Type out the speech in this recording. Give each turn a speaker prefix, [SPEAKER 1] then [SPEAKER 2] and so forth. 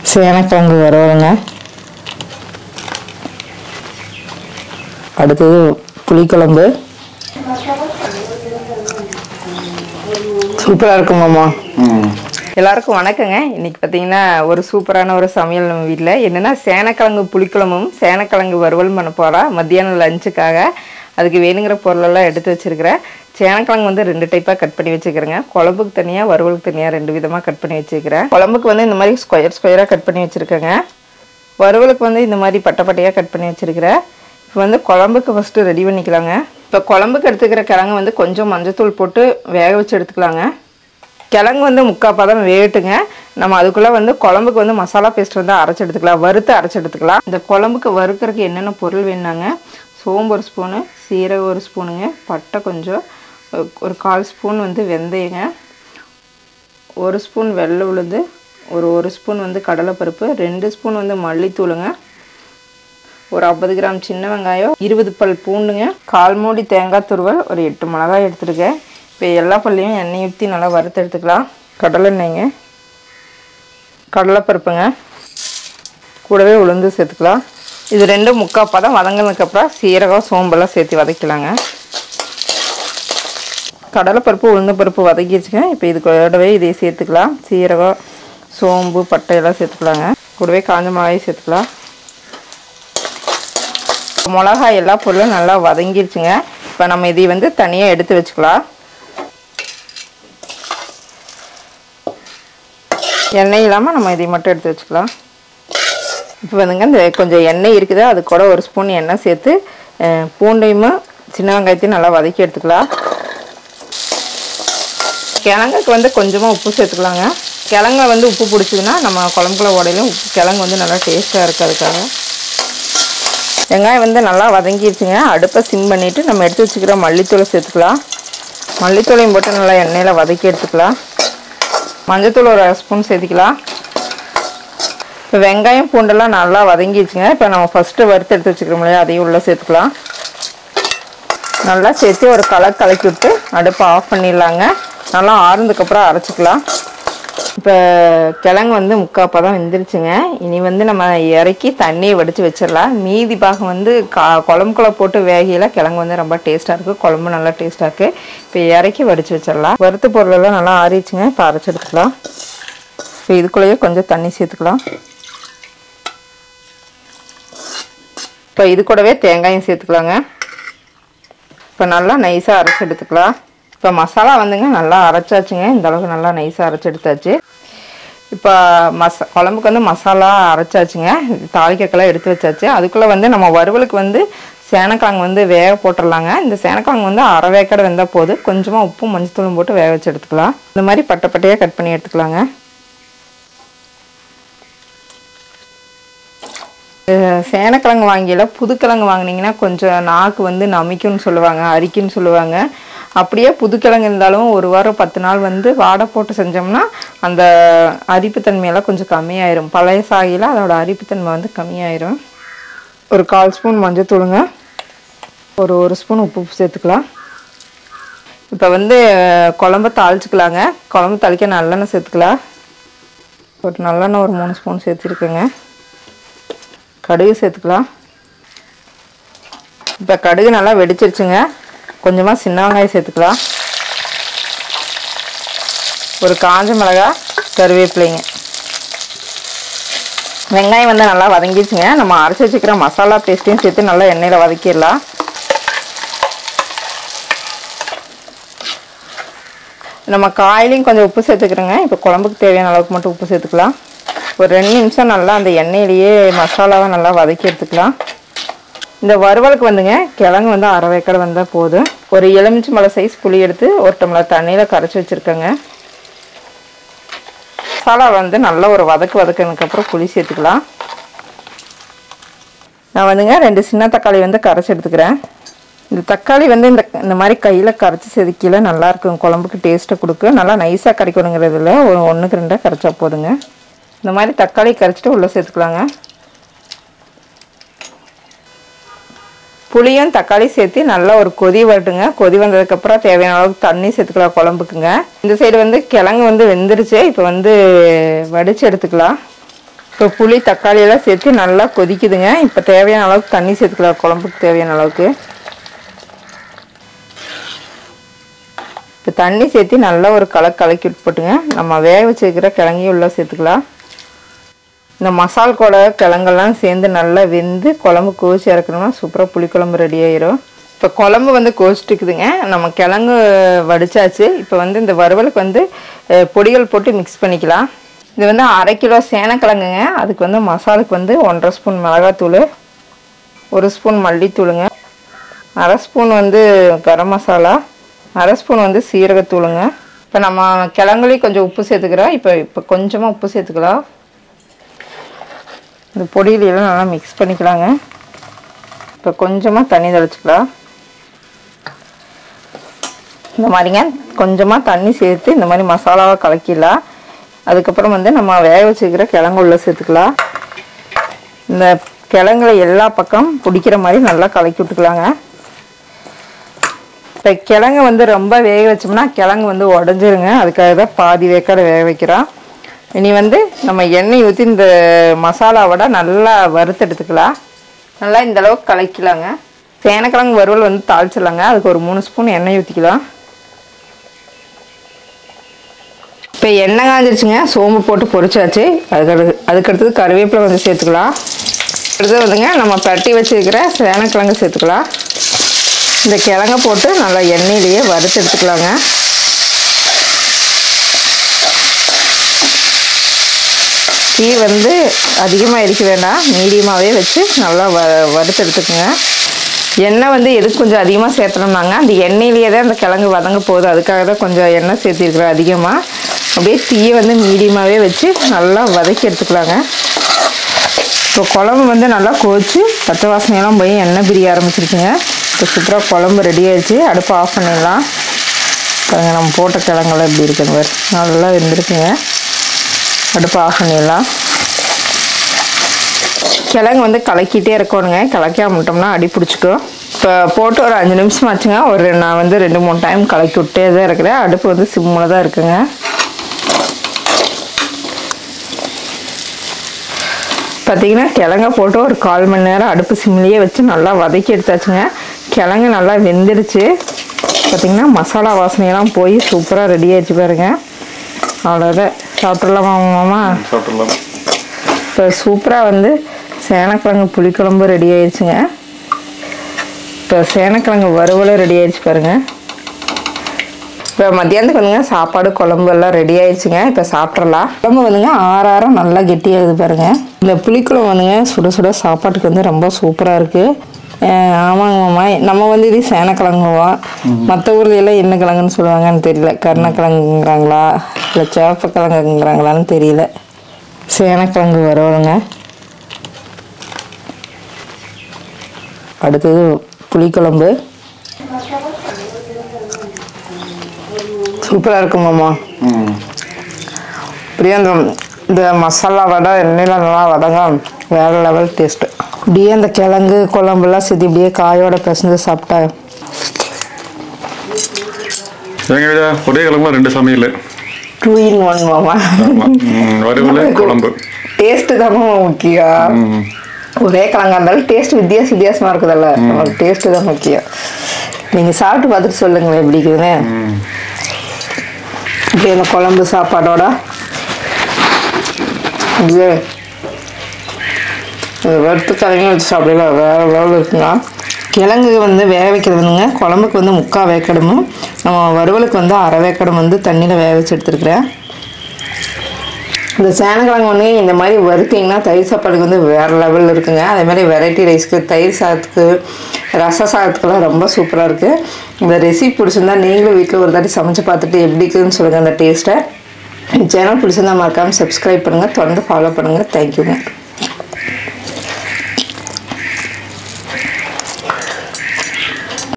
[SPEAKER 1] சேனக்கிழங்கு வறுவலுங்க அடுத்தது புளிக்குழம்பு சூப்பராக இருக்கும் மாமா
[SPEAKER 2] எல்லாருக்கும் வணக்கங்க இன்னைக்கு பார்த்தீங்கன்னா ஒரு சூப்பரான ஒரு சமையல் நம்ம வீட்டில் என்னென்னா சேனக்கிழங்கு புளிக்குழம்பும் சேனக்கிழங்கு வறுவலும் பண்ண போகிறோம் மத்தியானம் லஞ்சுக்காக அதுக்கு வேணுங்கிற பொருளெல்லாம் எடுத்து வச்சுருக்கிறேன் சேனக்கிழங்கு வந்து ரெண்டு டைப்பாக கட் பண்ணி வச்சுக்கிறேங்க குழம்புக்கு தனியாக வறுவலுக்கு தனியாக ரெண்டு விதமாக கட் பண்ணி வச்சுக்கிறேன் குழம்புக்கு வந்து இந்த மாதிரி ஸ்கொயர் ஸ்கொயராக கட் பண்ணி வச்சுருக்கேங்க வறுவலுக்கு வந்து இந்த மாதிரி பட்டை பட்டையாக கட் பண்ணி வச்சுருக்கிறேன் இப்போ வந்து குழம்புக்கு ஃபஸ்ட்டு ரெடி பண்ணிக்கலாங்க இப்போ குழம்புக்கு எடுத்துக்கிற கிழங்கு வந்து கொஞ்சம் மஞ்சத்தூள் போட்டு வேக வச்சு எடுத்துக்கலாங்க கிழங்கு வந்து முக்கால் பதம் வேகட்டுங்க நம்ம அதுக்குள்ளே வந்து குழம்புக்கு வந்து மசாலா பேஸ்ட் வந்து அரைச்சி எடுத்துக்கலாம் வறுத்து அரைச்சி எடுத்துக்கலாம் இந்த குழம்புக்கு வறுக்கிறதுக்கு என்னென்ன பொருள் வேணுனாங்க சோம்பு ஒரு ஸ்பூனு சீரகம் ஒரு ஸ்பூனுங்க பட்டை கொஞ்சம் ஒரு கால் ஸ்பூன் வந்து வெந்தயங்க ஒரு ஸ்பூன் வெள்ளை உளுந்து ஒரு ஒரு ஸ்பூன் வந்து கடலைப்பருப்பு ரெண்டு ஸ்பூன் வந்து மல்லித்தூளுங்க ஒரு ஐம்பது கிராம் சின்ன வெங்காயம் இருபது பல் பூண்டுங்க கால் மூடி தேங்காய் துருவல் ஒரு எட்டு மிளகாய் எடுத்துருக்கேன் இப்போ எல்லா பல்லையும் எண்ணெய் ஊற்றி நல்லா வறுத்து எடுத்துக்கலாம் கடலெண்ணெய்ங்க கடலைப்பருப்புங்க கூடவே உளுந்து சேர்த்துக்கலாம் இது ரெண்டும் முக்கால் பதம் வதங்கினதுக்கப்புறம் சீரகம் சோம்பெல்லாம் சேர்த்து வதக்கலாங்க கடலைப்பருப்பு உளுந்து பருப்பு வதக்கிடுச்சுங்க இப்போ இது கூடவே இதை சேர்த்துக்கலாம் சீரகம் சோம்பு பட்டை எல்லாம் சேர்த்துக்கலாங்க கூடவே காஞ்ச மிளகாயும் சேர்த்துக்கலாம் மிளகாய் எல்லா பொருளும் நல்லா வதங்கிடுச்சுங்க இப்போ நம்ம இதை வந்து தனியாக எடுத்து வச்சுக்கலாம் எண்ணெய் இல்லாமல் நம்ம இதை மட்டும் எடுத்து வச்சுக்கலாம் இப்போ வந்துங்க இந்த கொஞ்சம் எண்ணெய் இருக்குது அது கூட ஒரு ஸ்பூன் எண்ணெய் சேர்த்து அஹ், பூண்டையும் சின்ன வெங்காயத்தையும் நல்லா வதக்கி எடுத்துக்கலாம் கிழங்குக்கு வந்து கொஞ்சமாக உப்பு சேர்த்துக்கலாங்க கிழங்க வந்து உப்பு பிடிச்சதுன்னா நம்ம குழம்புல உடையிலும் உப்பு கிழங்கு வந்து நல்லா டேஸ்ட்டாக இருக்குது அதுக்காக வெங்காயம் வந்து நல்லா வதங்கிடுச்சுங்க அடுப்பை சிம் பண்ணிவிட்டு நம்ம எடுத்து வச்சுக்கிற மல்லித்தூளை சேர்த்துக்கலாம் மல்லித்தூளையும் போட்டு நல்லா எண்ணெயில் வதக்கி எடுத்துக்கலாம் மஞ்சத்தூள் ஒரு அரை ஸ்பூன் சேர்த்துக்கலாம் இப்போ வெங்காயம் பூண்டெல்லாம் நல்லா வதங்கிடுச்சுங்க இப்போ நம்ம ஃபஸ்ட்டு வறுத்து எடுத்து வச்சுக்கிறோம் இல்லையா அதையும் உள்ளே சேர்த்துக்கலாம் நல்லா சேர்த்து ஒரு கலர் கலக்கி விட்டு அடுப்பை ஆஃப் பண்ணிடலாங்க நல்லா ஆறுனதுக்கப்புறம் அரைச்சிக்கலாம் இப்போ கிழங்கு வந்து முக்கால் பதம் வெந்துருச்சுங்க இனி வந்து நம்ம இறக்கி தண்ணியை வடித்து வச்சிடலாம் மீதி பாகம் வந்து கா குழம்புக்குள்ள போட்டு வேகையில் கிழங்கு வந்து ரொம்ப டேஸ்ட்டாக இருக்குது குழம்பு நல்லா டேஸ்ட்டாக இருக்குது இப்போ இறக்கி வடித்து வச்சிடலாம் வறுத்த பொருளெல்லாம் நல்லா ஆறிடுச்சுங்க இப்போ அரைச்சி எடுத்துக்கலாம் இப்போ இதுக்குள்ளேயே கொஞ்சம் தண்ணி சேர்த்துக்கலாம் இப்போ இது கூடவே தேங்காயும் சேர்த்துக்கலாங்க இப்போ நல்லா நைஸாக அரைச்சி எடுத்துக்கலாம் இப்போ மசாலா வந்துங்க நல்லா அரைச்சாச்சுங்க இந்த அளவுக்கு நல்லா நைஸாக அரைச்சி எடுத்தாச்சு இப்போ மச குழம்புக்கு வந்து மசாலா அரைச்சாச்சுங்க தாளிக்கக்கெல்லாம் எடுத்து வச்சாச்சு அதுக்குள்ளே வந்து நம்ம வறுவலுக்கு வந்து சேனக்கிழங்கு வந்து வேக போட்டுடலாங்க இந்த சேனக்கிழங்கு வந்து அரை வேக்காடு வெந்தால் போதும் கொஞ்சமாக உப்பும் மஞ்சத்தூளும் போட்டு வேக வச்சு எடுத்துக்கலாம் இந்த மாதிரி பட்டை பட்டையாக கட் பண்ணி எடுத்துக்கலாங்க அஹ் சேனக்கிழங்கு வாங்கியில புதுக்கிழங்கு வாங்கினீங்கன்னா கொஞ்சம் நாக்கு வந்து நமிக்கும்னு சொல்லுவாங்க அரிக்குன்னு சொல்லுவாங்க அப்படியே புதுக்கிழங்கு இருந்தாலும் ஒரு வாரம் பத்து நாள் வந்து வாடை போட்டு செஞ்சோம்னா அந்த அரிப்புத்தன்மையெல்லாம் கொஞ்சம் கம்மியாயிரும் பழைய சாகியில் அதோட அரிப்புத்தன்மை வந்து கம்மியாயிரும் ஒரு கால் ஸ்பூன் மஞ்சத்தூளுங்க ஒரு ஒரு ஸ்பூன் உப்பு சேர்த்துக்கலாம் இப்போ வந்து அஹ், குழம்ப தாளிச்சுக்கலாங்க குழம்பு தாளிக்க நல்லெண்ணெய் சேர்த்துக்கலாம் ஒரு நல்லெண்ணெய் ஒரு மூணு ஸ்பூன் சேர்த்துருக்கேங்க கடுகு சேர்த்துக்கலாம் இப்போ கடுகு நல்லா வெடிச்சிருச்சுங்க கொஞ்சமாக சின்ன வெங்காயம் சேர்த்துக்கலாம் ஒரு காஞ்ச மிளகா கருவேப்பிலைங்க வெங்காயம் வந்து நல்லா வதங்கிடுச்சுங்க நம்ம அரைச்சி வச்சுக்கிற மசாலா பேஸ்ட்டையும் சேர்த்து நல்லா எண்ணெயில் வதக்கிடலாம் நம்ம காயிலையும் கொஞ்சம் உப்பு சேர்த்துக்கிறோங்க இப்போ குழம்புக்கு தேவையான அளவுக்கு மட்டும் உப்பு சேர்த்துக்கலாம் ஒரு ரெண்டு நிமிஷம் நல்லா அந்த எண்ணெயிலேயே மசாலாவை நல்லா வதக்கி எடுத்துக்கலாம் இந்த வறுவலுக்கு வந்துங்க கிழங்கு வந்து அரை வேக்காடு வந்தால் போதும் ஒரு எலுமிச்சை மலை சைஸ் புளி எடுத்து ஒரு டம்ளர் தண்ணியில் கரைச்சி வச்சுருக்கேங்க மசாலா வந்து நல்லா ஒரு வதக்கு வதக்கினதுக்கப்புறம் புளி சேர்த்துக்கலாம் நான் வந்துங்க ரெண்டு சின்ன தக்காளி வந்து கரைச்சி எடுத்துக்கிறேன் இந்த தக்காளி வந்து இந்த இந்த மாதிரி கையில் கரைச்சி செதுக்கில நல்லா இருக்கும் குழம்புக்கு டேஸ்ட்டை கொடுக்கும் நல்லா நைஸாக கரைக்கணுங்கிறதுல ஒரு ஒன்றுக்கு ரெண்டாக கரைச்சா போதுங்க இந்த மாதிரி தக்காளி கரைச்சிட்டு உள்ளே சேர்த்துக்கலாங்க புளியும் தக்காளி சேர்த்து நல்லா ஒரு கொதி வரட்டுங்க கொதி வந்ததுக்கப்புறம் தேவையான அளவுக்கு தண்ணி சேர்த்துக்கலாம் குழம்புக்குங்க இந்த சைடு வந்து கிழங்கு வந்து வெந்துருச்சு இப்போ வந்து வடித்து எடுத்துக்கலாம் இப்போ புளி தக்காளி எல்லாம் சேர்த்து நல்லா கொதிக்குதுங்க இப்போ தேவையான அளவுக்கு தண்ணி சேர்த்துக்கலாம் குழம்புக்கு தேவையான அளவுக்கு இப்போ தண்ணி சேர்த்து நல்லா ஒரு கலக்கு கலக்கி விட்டு போட்டுங்க நம்ம வேக வச்சுருக்கிற கிழங்கையும் உள்ள சேர்த்துக்கலாம் இந்த மசால் கூட கிழங்கெல்லாம் சேர்ந்து நல்லா வெந்து குழம்பு கொதிச்சு இறக்கணும்னா சூப்பராக புளிக்குழம்பு ரெடி ஆயிரும் இப்போ குழம்பு வந்து கொதிச்சுட்டுக்குதுங்க நம்ம கிழங்கு வடிச்சாச்சு இப்போ வந்து இந்த வறுவலுக்கு வந்து அஹ், பொடிகள் போட்டு மிக்ஸ் பண்ணிக்கலாம் இது வந்து அரை கிலோ சேனக்கிழங்குங்க அதுக்கு வந்து மசாலுக்கு வந்து ஒன்றரை ஸ்பூன் மிளகாத்தூள் ஒரு ஸ்பூன் மல்லித்தூளுங்க அரை ஸ்பூன் வந்து கரம் மசாலா அரை ஸ்பூன் வந்து சீரகத்தூளுங்க இப்போ நம்ம கிழங்குலையும் கொஞ்சம் உப்பு சேர்த்துக்கிறோம் இப்போ இப்போ கொஞ்சமாக உப்பு சேர்த்துக்கலாம் இந்த பொடியிலாம் நல்லா மிக்ஸ் பண்ணிக்கலாங்க இப்போ கொஞ்சமாக தண்ணி தெளிச்சுக்கலாம் இந்த மாதிரிங்க கொஞ்சமாக தண்ணி சேர்த்து இந்த மாதிரி மசாலாவை கலக்கிடலாம் அதுக்கப்புறம் வந்து நம்ம வேக வச்சுக்கிற கிழங்கு உள்ள சேர்த்துக்கலாம் இந்த கிழங்குல எல்லா பக்கம் பிடிக்கிற மாதிரி நல்லா கலக்கி விட்டுக்கலாங்க இப்போ கிழங்கு வந்து ரொம்ப வேக வச்சோம்னா கிழங்கு வந்து உடஞ்சிருங்க அதுக்காக தான் பாதி வேக்காடு வேக வைக்கிறோம் இனி வந்து நம்ம எண்ணெய் ஊற்றி இந்த மசாலாவோட நல்லா வறுத்து எடுத்துக்கலாம் நல்லா இந்த அளவுக்கு கலக்கிக்கலாங்க சேனக்கிழங்கு வறுவல் வந்து தாளிச்சிடலாங்க அதுக்கு ஒரு மூணு ஸ்பூன் எண்ணெய் ஊற்றிக்கலாம் இப்போ எண்ணெய் காஞ்சிருச்சுங்க சோம்பு போட்டு பொரிச்சாச்சு அதுக்கு அதுக்கடுத்தது கருவேப்பிலை வந்து சேர்த்துக்கலாம் அடுத்தது வந்துங்க நம்ம பரட்டி வச்சுருக்கிற சேனக்கிழங்கு சேர்த்துக்கலாம் இந்த கிழங்க போட்டு நல்லா எண்ணெயிலேயே வறுத்து எடுத்துக்கலாங்க தீ வந்து அதிகமாக எரிக்க வேண்டாம் மீடியமாகவே வச்சு நல்லா வ வறுத்து எடுத்துக்கோங்க எண்ணெய் வந்து எதுக்கு கொஞ்சம் அதிகமாக சேர்த்தணும்னாங்க அந்த எண்ணெயிலேயே தான் அந்த கிழங்கு வதங்க போகுது அதுக்காக தான் கொஞ்சம் எண்ணெய் சேர்த்திருக்கிறேன் அதிகமாக அப்படியே தீயை வந்து மீடியமாகவே வச்சு நல்லா வதக்கி எடுத்துக்கலாங்க இப்போ குழம்பு வந்து நல்லா கொதிச்சு பச்சை வாசனையெல்லாம் போய் எண்ணெய் பிரிய ஆரம்பிச்சிருச்சுங்க இப்போ சூப்பராக குழம்பு ரெடி ஆயிடுச்சு அடுப்பு ஆஃப் பண்ணிடலாம் பாருங்க நம்ம போட்ட கிழங்கெல்லாம் எப்படி இருக்குன்னு பாரு நல்லா வெந்திருக்குங்க அடுப்பு ஆஃப் பண்ணிடலாம் கிழங்கு வந்து கலக்கிட்டே இருக்கணுங்க கலக்காம விட்டோம்னா அடி பிடிச்சிக்கும் இப்போ போட்டு ஒரு அஞ்சு நிமிஷம் ஆச்சுங்க ஒரு நான் வந்து ரெண்டு மூணு டைம் கலக்கி விட்டே தான் இருக்கிறேன் அடுப்பு வந்து சிம்மில் தான் இருக்குங்க பார்த்தீங்கன்னா கிழங்க போட்டு ஒரு கால் மணி நேரம் அடுப்பு சிம்லேயே வச்சு நல்லா வதக்கி எடுத்தாச்சுங்க கிழங்கு நல்லா வெந்துருச்சு பார்த்தீங்கன்னா மசாலா வாசனையெல்லாம் போய் சூப்பராக ரெடி ஆயிடுச்சு பாருங்க அவ்வளோதான் சாப்பிட்றலாமா மாமா
[SPEAKER 3] சாப்பிடலாம்
[SPEAKER 2] இப்போ சூப்பராக வந்து சேனக்கிழங்கு புளிக்குழம்பு ரெடி ஆயிடுச்சுங்க இப்போ சேனக்கிழங்கு வறுவலும் ரெடி ஆயிடுச்சு பாருங்க இப்போ மத்தியானத்துக்கு வந்துங்க சாப்பாடு குழம்பு எல்லாம் ரெடி ஆயிடுச்சுங்க இப்போ சாப்பிட்றலாம் குழம்பு வந்துங்க ஆறாரம் நல்லா கெட்டியாகுது பாருங்க இந்த புளிக்குழம்பு வந்துங்க சுட சுட சாப்பாட்டுக்கு வந்து ரொம்ப சூப்பராக இருக்குது ஆமாங்க மாமா நம்ம வந்து இது சேனக்கிழங்குவோம் மற்ற ஊர்ல எல்லாம் என்ன கிழங்குன்னு சொல்லுவாங்கன்னு தெரியல கருணக்கிழங்குங்கிறாங்களா இல்லை சேப்பக்கிழங்குங்கிறாங்களான்னு தெரியல சேனக்கிழங்கு வறுவலுங்க அடுத்தது புளிக்குழம்பு சூப்பராக இருக்கும் மாமா
[SPEAKER 3] ம்
[SPEAKER 2] அப்படியே அந்த இந்த மசாலா வடை எண்ணெயில் நல்லா வதங்க வேறு லெவல் டேஸ்ட்டு அப்படியே அந்த கிழங்கு குழம்புலாம் சேர்த்து இப்படியே காயோட பிசைஞ்சு சாப்பிட்டா
[SPEAKER 3] எங்க வீடா ஒரே கிழமை ரெண்டு சமையல்
[SPEAKER 2] டூ இன் ஒன் மாமா
[SPEAKER 3] ஆமா ம், வறுவல் குழம்பு
[SPEAKER 2] டேஸ்ட்டு தான் மாமா முக்கியம்
[SPEAKER 3] ம்
[SPEAKER 2] ஒரே கிழங்கா இருந்தாலும் டேஸ்ட் வித்தியாச வித்தியாசமாக இருக்குதுல்ல நமக்கு டேஸ்ட்டு தான் முக்கியம் நீங்கள் சாப்பிட்டு பார்த்துட்டு சொல்லுங்களேன் எப்படி இருக்குதுன்னு
[SPEAKER 3] ம்
[SPEAKER 2] இப்படி அந்த குழம்பு சாப்பாடோட இது இது வறுத்து கலங்கி வச்சு சாப்பிடலாம் வேறு லெவலில் இருக்குங்க கிழங்கு வந்து வேக வைக்கிறதுங்க குழம்புக்கு வந்து முக்கால் வேக்கடமும் நம்ம வறுவலுக்கு வந்து அரை வேக்கடம் வந்து தண்ணியில் வேக வச்சு எடுத்துருக்குறேன் இந்த சேனக்கிழங்கு வந்து இந்த மாதிரி வறுத்தீங்கன்னா தயிர் சாப்பாடுக்கு வந்து வேறு லெவலில் இருக்குங்க அதே மாதிரி வெரைட்டி ரைஸ்க்கு தயிர் சாதத்துக்கு ரச சாதத்துக்கெல்லாம் ரொம்ப சூப்பராக இருக்குது இந்த ரெசிபி பிடிச்சிருந்தா நீங்களும் வீட்டில் ஒரு தாட்டி சமைச்சு பார்த்துட்டு எப்படி இருக்குதுன்னு சொல்லுங்கள் அந்த டேஸ்ட்டை சேனல் பிடிச்சிருந்தா மறக்காமல் சப்ஸ்கிரைப் பண்ணுங்கள் தொடர்ந்து ஃபாலோ பண்ணுங்கள் தேங்க்யூங்க